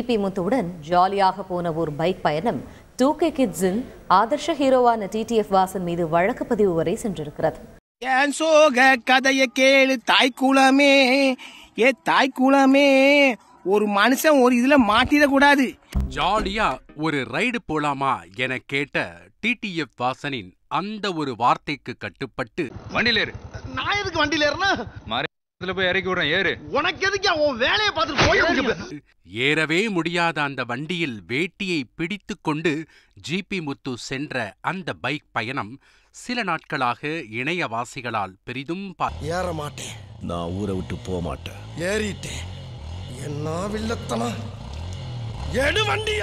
GB முத்துவுடன் ஜாலியாக போன ஒரு பைக் பயணம் டூ கே கிட்ஸின் ஆதர்ஷ ஹீரோவான டிடிஎஃப் வாசன் மீது வழக்கு பதிவு வரை சென்றிருக்கிறது என் சோக கதைய கேளு தாய்க்குளமே ஏ தாய்க்குளமே ஒரு மனுஷன் ஒரு இதுல மாட்டிடக்கூடாது ஜாலியா ஒரு ரைடு போலாமா என கேட்ட டிடிஎஃப் வாசனின் அந்த ஒரு வார்த்தைக்கு கட்டுப்பட்டு வண்டியில ஏறு நான் எதுக்கு வண்டியில ஏறினா இதுல போய் இறக்கி விடுறேன் ஏறு உனக்கு எதுக்கு உன் வேலையை பார்த்துட்டு போயிருக்கு ஏறவே முடியாத அந்த வண்டியில் வேட்டியை பிடித்துக்கொண்டு ஜிபி முத்து சென்ற அந்த பைக் பயணம் சில நாட்களாக இணையவாசிகளால் பெரிதும் பா ஏற மாட்டேன் நான் ஊரை விட்டு போக மாட்டேன் ஏறிட்டேன் என்ன வில்லத்தனா எடு வண்டிய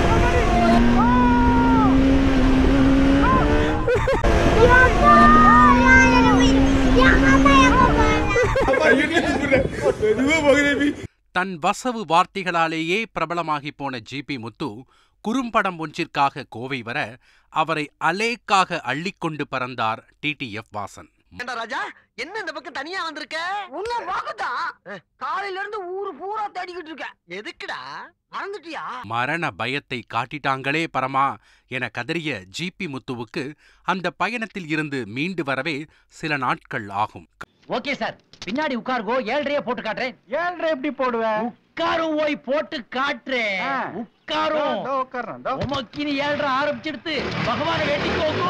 தன் வசவு வார்த்தைகளாலேயே பிரபலமாகி போன ஜிபி முத்து குறும்படம் ஒன்றிற்காக கோவை வர அவரை அலேக்காக அள்ளிக்கொண்டு பறந்தார் டிடிஎஃப் வாசன் ஏண்டா ராஜா என்ன இந்த பக்கம் தனியா வந்திருக்க உன்ன பாக்கத்தான் காலையில இருந்து ஊரு பூரா தேடிக்கிட்டு இருக்க எதுக்குடா மறந்துட்டியா மரண பயத்தை காட்டிட்டாங்களே பரமா என கதறிய ஜிபி முத்துவுக்கு அந்த பயணத்தில் இருந்து மீண்டு வரவே சில நாட்கள் ஆகும் ஓகே சார் பின்னாடி உட்காருங்கோ ஏழ்றையே போட்டு காட்டுறேன் ஏழ்ரை எப்படி போடுவேன் உட்காரும் ஓய் போட்டு காட்டுறேன் ஆ. உட்காரும் உட்கார்றேன் உமக்கினி ஏழ்ற ஆரம்பிச்சிடுத்து பகவான வேண்டிக்கோங்க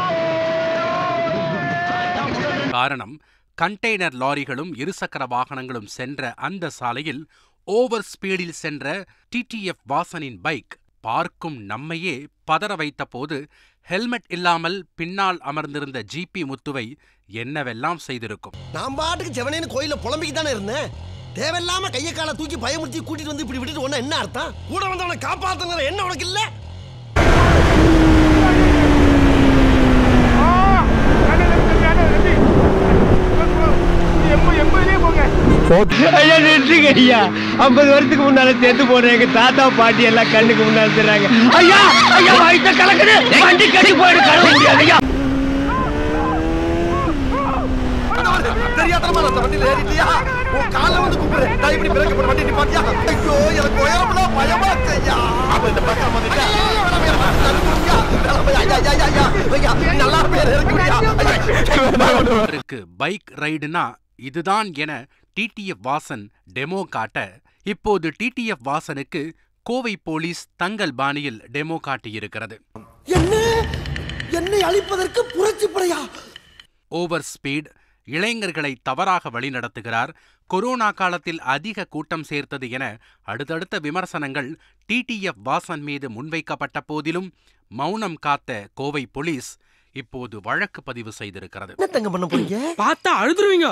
அதான் முதல்ல காரணம் கண்டெய்னர் லாரிகளும் இருசக்கர வாகனங்களும் சென்ற அந்த சாலையில் ஓவர் ஸ்பீடில் சென்ற டிடிஎஃப் வாசனின் பைக் பார்க்கும் நம்மையே பதற வைத்தபோது ஹெல்மெட் இல்லாமல் பின்னால் அமர்ந்திருந்த ஜிபி முத்துவை என்னவெல்லாம் செய்திருக்கும் நான் பாட்டுக்கு செவனேன்னு கோயில புலம்பிக்கு தானே இருந்தேன் தேவையில்லாம கைய காலை தூக்கி பயமுறுத்தி கூட்டிட்டு வந்து இப்படி விட்டுட்டு ஒண்ணு என்ன அர்த்தம் கூட வந்தவனை காப்பாத்துங்கிற என்ன உனக்கு இல்ல ஐயா நிறுத்துங்க ஐயா ஐம்பது வருஷத்துக்கு முன்னால சேர்த்து போன எங்க தாத்தா பாட்டி எல்லாம் கண்ணுக்கு முன்னால தெரியாங்க ஐயா ஐயா வயிற்ற கலக்குது வண்டி கட்டி போயிடு கழுவ முடியாது ஐயா தெரியாதனமா அந்த வண்டியில ஏறிட்டியா உன் காலை வந்து கூப்பிடு நான் இப்படி பிரேக் பண்ண வண்டி நிப்பாட்டியா ஐயோ எனக்கு உயரம்னா பயமா இருக்கு ஐயா அப்ப இந்த பக்கம் வந்துட்டா நல்லா பேர் இறக்குறியா அவருக்கு பைக் ரைடுனா இதுதான் என டிடிஎஃப் வாசன் டெமோ காட்ட இப்போது டிடிஎஃப் வாசனுக்கு கோவை போலீஸ் தங்கள் பாணியில் டெமோ காட்டியிருக்கிறது என்ன என்னை அழிப்பதற்கு புரட்சி படையா ஓவர் ஸ்பீட் இளைஞர்களை தவறாக வழிநடத்துகிறார் கொரோனா காலத்தில் அதிக கூட்டம் சேர்த்தது என அடுத்தடுத்த விமர்சனங்கள் டிடிஎஃப் வாசன் மீது முன்வைக்கப்பட்ட போதிலும் மௌனம் காத்த கோவை போலீஸ் இப்போது வழக்கு பதிவு செய்திருக்கிறது என்ன தங்க பண்ண போறீங்க பார்த்தா அழுதுருவீங்க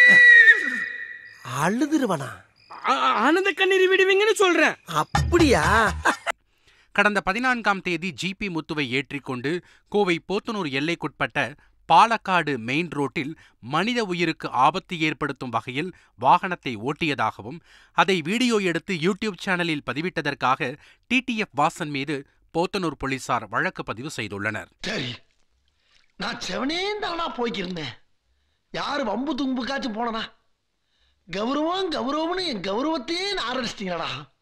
அழுதுருவனா ஆனந்த கண்ணீர் விடுவீங்கன்னு சொல்றேன் அப்படியா கடந்த பதினான்காம் தேதி ஜிபி முத்துவை ஏற்றிக்கொண்டு கோவை போத்தனூர் எல்லைக்குட்பட்ட பாலக்காடு மெயின் ரோட்டில் மனித உயிருக்கு ஆபத்து ஏற்படுத்தும் வகையில் வாகனத்தை ஓட்டியதாகவும் அதை வீடியோ எடுத்து யூடியூப் சேனலில் பதிவிட்டதற்காக டிடிஎஃப் வாசன் மீது போத்தனூர் போலீசார் வழக்கு பதிவு செய்துள்ளனர் சரி நான் செவனே தானா போய்க்கிருந்தேன் யாரு வம்பு தும்புக்காச்சும் போனனா கௌரவம் கௌரவம்னு என் கௌரவத்தையே ஆரம்பிச்சிட்டீங்களா